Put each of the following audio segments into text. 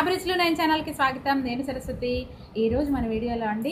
అభిరుచులు నేను ఛానల్కి స్వాగతం నేను సరస్వతి ఈరోజు మన వీడియోలో అండి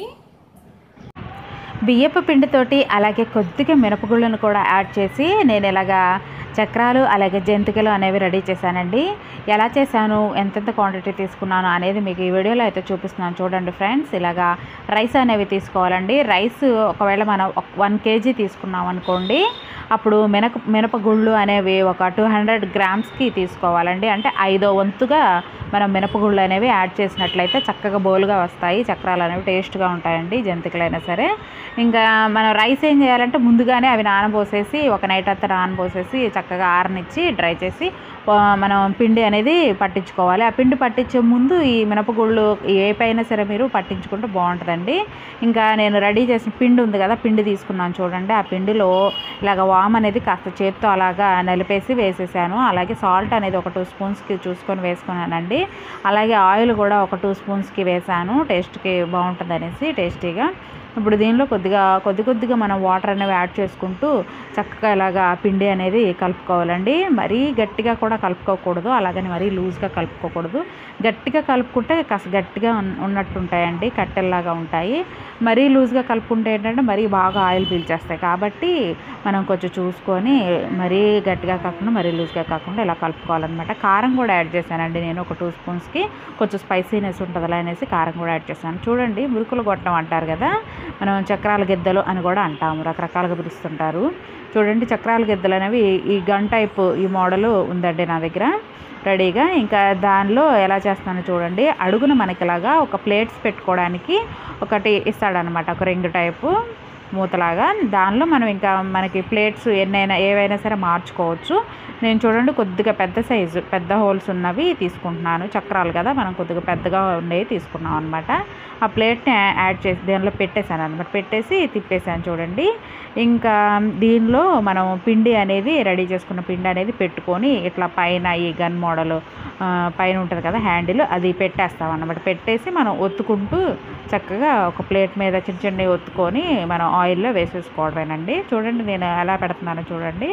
బియ్యపు పిండితోటి అలాగే కొద్దిగా మినపగుళ్ళను కూడా యాడ్ చేసి నేను ఇలాగా చక్రాలు అలాగే జంతికలు అనేవి రెడీ చేశానండి ఎలా చేశాను ఎంతెంత క్వాంటిటీ తీసుకున్నాను అనేది మీకు ఈ వీడియోలో అయితే చూపిస్తున్నాను చూడండి ఫ్రెండ్స్ ఇలాగా రైస్ అనేవి తీసుకోవాలండి రైస్ ఒకవేళ మనం వన్ కేజీ తీసుకున్నాం అనుకోండి అప్పుడు మినప మినపగుళ్ళు అనేవి ఒక టూ హండ్రెడ్ గ్రామ్స్కి తీసుకోవాలండి అంటే ఐదో వంతుగా మనం మినపగుళ్ళు అనేవి యాడ్ చేసినట్లయితే చక్కగా బోలుగా వస్తాయి చక్రాలు అనేవి టేస్ట్గా ఉంటాయండి జంతికలైనా సరే ఇంకా మనం రైస్ ఏం చేయాలంటే ముందుగానే అవి నానబోసేసి ఒక నైట్ అంతా నానబోసేసి చక్కగా ఆరనిచ్చి డ్రై చేసి ఆ, మనం పిండి అనేది పట్టించుకోవాలి ఆ పిండి పట్టించే ముందు ఈ మినపగుళ్ళు ఏ పైన సరే మీరు పట్టించుకుంటే బాగుంటుందండి ఇంకా నేను రెడీ చేసిన పిండి ఉంది కదా పిండి తీసుకున్నాను చూడండి ఆ పిండిలో ఇలాగ వామ్ అనేది కాస్త చేత్తో అలాగా నలిపేసి వేసేసాను అలాగే సాల్ట్ అనేది ఒక టూ స్పూన్స్కి చూసుకొని వేసుకున్నానండి అలాగే ఆయిల్ కూడా ఒక టూ స్పూన్స్కి వేసాను టేస్ట్కి బాగుంటుంది అనేసి టేస్టీగా ఇప్పుడు దీనిలో కొద్దిగా కొద్ది కొద్దిగా మనం వాటర్ అనేవి యాడ్ చేసుకుంటూ చక్కగా ఇలాగా పిండి అనేది కలుపుకోవాలండి మరీ గట్టిగా కూడా కలుపుకోకూడదు అలాగని మరీ లూజ్గా కలుపుకోకూడదు గట్టిగా కలుపుకుంటే కాస్త గట్టిగా ఉన్- ఉన్నట్టు ఉంటాయండి కట్టెల్లాగా ఉంటాయి మరీ లూజ్గా కలుపుకుంటే ఏంటంటే మరీ బాగా ఆయిల్ పీల్చేస్తాయి కాబట్టి మనం కొంచెం చూసుకొని మరీ గట్టిగా కాకుండా మరీ లూజ్గా కాకుండా ఇలా కలుపుకోవాలన్నమాట కారం కూడా యాడ్ చేశానండి నేను ఒక టూ స్పూన్స్కి కొంచెం స్పైసీనెస్ ఉంటుందిలా అనేసి కారం కూడా యాడ్ చేశాను చూడండి మురుకులు గొట్టం అంటారు కదా మనం చక్రాల గిద్దలు అని కూడా అంటాము రకరకాలుగా పిలుస్తుంటారు చూడండి చక్రాల గిద్దలు అనేవి ఈ గన్ టైప్ ఈ మోడల్ ఉందండి నా దగ్గర రెడీగా ఇంకా దానిలో ఎలా చేస్తానో చూడండి అడుగున మనకి ఇలాగా ఒక ప్లేట్స్ పెట్టుకోవడానికి ఒకటి ఇస్తాడనమాట ఒక రింగ్ టైపు మూతలాగా దానిలో మనం ఇంకా మనకి ప్లేట్స్ ఎన్నైనా ఏవైనా సరే మార్చుకోవచ్చు నేను చూడండి కొద్దిగా పెద్ద సైజు పెద్ద హోల్స్ ఉన్నవి తీసుకుంటున్నాను చక్రాలు కదా మనం కొద్దిగా పెద్దగా ఉండేవి తీసుకున్నాం అనమాట ఆ ప్లేట్ని యాడ్ చేసి దీనిలో పెట్టేశాను అనమాట పెట్టేసి తిప్పేసాను చూడండి ఇంకా దీనిలో మనం పిండి అనేది రెడీ చేసుకున్న పిండి అనేది పెట్టుకొని ఇట్లా పైన ఈ గన్ మోడల్ పైన ఉంటుంది కదా హ్యాండిల్ అది పెట్టేస్తాం అన్నమాట పెట్టేసి మనం ఒత్తుకుంటూ చక్కగా ఒక ప్లేట్ మీద చిన్న చిన్నవి ఒత్తుకొని మనం ఆయిల్లో వేసేసుకోవడమేనండి చూడండి నేను ఎలా పెడుతున్నానో చూడండి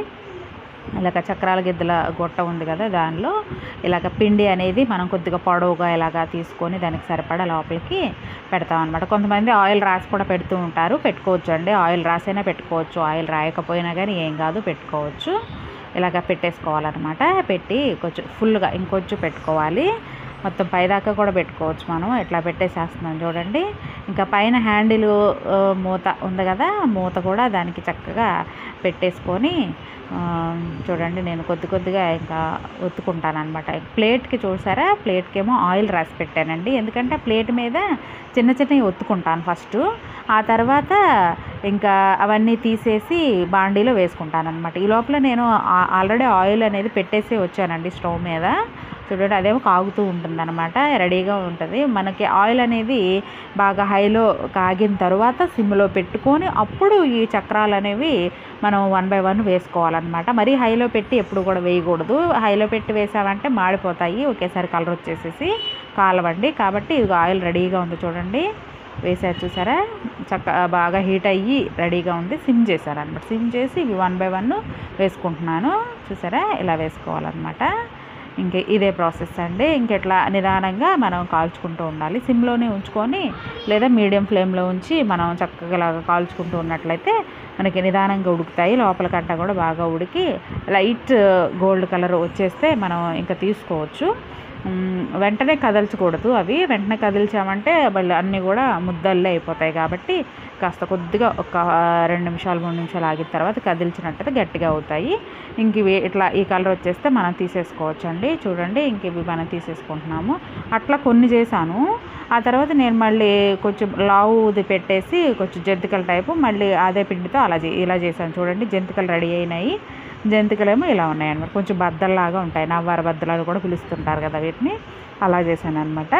ఇలాగ చక్రాల గిద్దల గొట్ట ఉంది కదా దానిలో ఇలాగ పిండి అనేది మనం కొద్దిగా పొడవుగా ఇలాగా తీసుకొని దానికి సరిపడా లోపలికి పెడతాం అనమాట కొంతమంది ఆయిల్ రాసి కూడా పెడుతూ ఉంటారు పెట్టుకోవచ్చు అండి ఆయిల్ రాసైనా పెట్టుకోవచ్చు ఆయిల్ రాయకపోయినా కానీ ఏం కాదు పెట్టుకోవచ్చు ఇలాగ పెట్టేసుకోవాలన్నమాట పెట్టి కొంచెం ఫుల్గా ఇంకొంచెం పెట్టుకోవాలి మొత్తం పైదాకా కూడా పెట్టుకోవచ్చు మనం ఇట్లా పెట్టేసేస్తున్నాం చూడండి ఇంకా పైన హ్యాండిల్ ఆ, మూత ఉంది కదా మూత కూడా దానికి చక్కగా పెట్టేసుకొని ఆ, చూడండి నేను కొద్ది కొద్దిగా ఇంకా ఒత్తుకుంటాను అనమాట ప్లేట్కి చూసారా ప్లేట్కి ఏమో ఆయిల్ రాసి పెట్టానండి ఎందుకంటే ప్లేట్ మీద చిన్న చిన్నవి ఒత్తుకుంటాను ఫస్ట్ ఆ తర్వాత ఇంకా అవన్నీ తీసేసి బాండీలో వేసుకుంటాను అనమాట ఈ లోపల నేను ఆ- ఆల్రెడీ ఆయిల్ అనేది పెట్టేసి వచ్చానండి స్టవ్ మీద చూడండి అదేమో కాగుతూ ఉంటుంది అనమాట రెడీగా ఉంటుంది మనకి ఆయిల్ అనేది బాగా హైలో కాగిన తర్వాత సిమ్లో పెట్టుకొని అప్పుడు ఈ చక్రాలు అనేవి మనం వన్ బై వన్ వేసుకోవాలన్నమాట మరీ హైలో పెట్టి ఎప్పుడు కూడా వేయకూడదు హైలో పెట్టి వేసామంటే మాడిపోతాయి ఒకేసారి కలర్ వచ్చేసేసి కాలవండి కాబట్టి ఇది ఆయిల్ రెడీగా ఉంది చూడండి వేసారు చూసారా చక్క బాగా హీట్ అయ్యి రెడీగా ఉంది సిమ్ చేశారు అనమాట సిమ్ చేసి ఇవి వన్ బై వన్ వేసుకుంటున్నాను చూసారా ఇలా వేసుకోవాలన్నమాట ఇంక ఇదే ప్రాసెస్ అండి ఇంకెట్లా నిదానంగా మనం కాల్చుకుంటూ ఉండాలి సిమ్లోనే ఉంచుకొని లేదా మీడియం ఫ్లేమ్లో ఉంచి మనం చక్కగా ఇలాగా కాల్చుకుంటూ ఉన్నట్లయితే మనకి నిదానంగా ఉడుకుతాయి లోపల కంట కూడా బాగా ఉడికి లైట్ గోల్డ్ కలర్ వచ్చేస్తే మనం ఇంకా తీసుకోవచ్చు మ్, వెంటనే కదల్చకూడదు అవి వెంటనే కదిల్చామంటే మళ్ళీ అన్నీ కూడా ముద్దల్లే అయిపోతాయి కాబట్టి కాస్త కొద్దిగా ఒక రెండు నిమిషాలు మూడు నిమిషాలు ఆగిన తర్వాత కదిల్చినట్టయితే గట్టిగా అవుతాయి ఇంక ఇవి ఇట్లా ఈ కలర్ వచ్చేస్తే మనం తీసేసుకోవచ్చు అండి చూడండి ఇంక ఇవి మనం తీసేసుకుంటున్నాము అట్లా కొన్ని చేశాను ఆ తర్వాత నేను మళ్ళీ కొంచెం లావుది పెట్టేసి కొంచెం జంతికల టైపు మళ్ళీ అదే పిండితో అలా చే- ఇలా చేశాను చూడండి జంతికలు రెడీ అయినాయి జంతికలేమో ఇలా ఉన్నాయి అనమాట కొంచెం బద్దల్లాగా ఉంటాయి నవ్వార బద్దలాలు కూడా పిలుస్తుంటారు కదా వీటిని అలా చేశాను అనమాట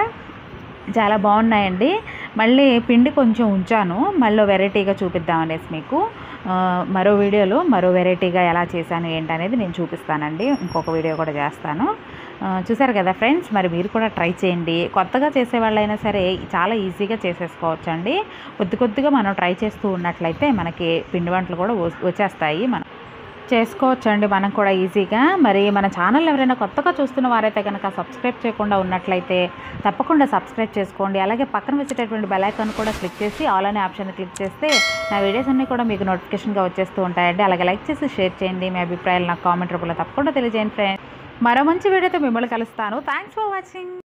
చాలా బాగున్నాయండి మళ్ళీ పిండి కొంచెం ఉంచాను మళ్ళీ వెరైటీగా చూపిద్దాం అనేసి మీకు ఆ, మరో వీడియోలో మరో వెరైటీగా ఎలా చేశాను ఏంటనేది నేను చూపిస్తానండి ఇంకొక వీడియో కూడా చేస్తాను ఆ, చూసారు కదా ఫ్రెండ్స్ మరి మీరు కూడా ట్రై చేయండి కొత్తగా చేసే వాళ్ళైనా సరే చాలా ఈజీగా చేసేసుకోవచ్చు అండి కొద్ది కొద్దిగా మనం ట్రై చేస్తూ ఉన్నట్లయితే మనకి పిండి వంటలు కూడా వ- వచ్చేస్తాయి మనం చేసుకోవచ్చండి మనం కూడా ఈజీగా మరి మన ఛానల్ ఎవరైనా కొత్తగా చూస్తున్న వారైతే కనుక సబ్స్క్రైబ్ చేయకుండా ఉన్నట్లయితే తప్పకుండా సబ్స్క్రైబ్ చేసుకోండి అలాగే పక్కన వచ్చేటటువంటి బెల్ ఐకాన్ కూడా క్లిక్ చేసి ఆల్ అనే ఆప్షన్ క్లిక్ చేస్తే నా వీడియోస్ అన్నీ కూడా మీకు నోటిఫికేషన్గా వచ్చేస్తూ ఉంటాయండి అలాగే లైక్ చేసి షేర్ చేయండి మీ అభిప్రాయాలు నాకు కామెంట్ రూపంలో తప్పకుండా తెలియజేయండి ఫ్రెండ్స్ మరో మంచి వీడియోతో మిమ్మల్ని కలుస్తాను థ్యాంక్స్ ఫర్ వాచింగ్